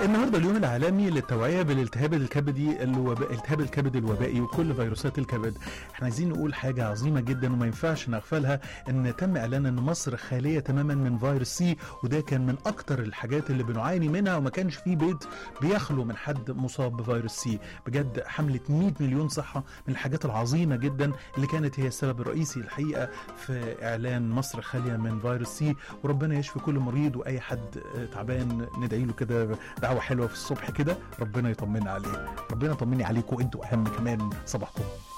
النهارده اليوم العالمي للتوعيه بالالتهاب الكبدي الوباء التهاب الكبد الوبائي وكل فيروسات الكبد احنا عايزين نقول حاجه عظيمه جدا وما ينفعش نغفلها ان تم اعلان ان مصر خاليه تماما من فيروس سي وده كان من اكتر الحاجات اللي بنعاني منها وما كانش في بيت بيخلو من حد مصاب بفيروس سي بجد حمله 100 مليون صحه من الحاجات العظيمه جدا اللي كانت هي السبب الرئيسي الحقيقه في اعلان مصر خاليه من فيروس سي وربنا يشفي كل مريض واي حد آه، تعبان ندعي له كده دعوه حلوه في الصبح كده ربنا يطمنا عليه ربنا يطمني عليكم انتوا اهم كمان صباحكم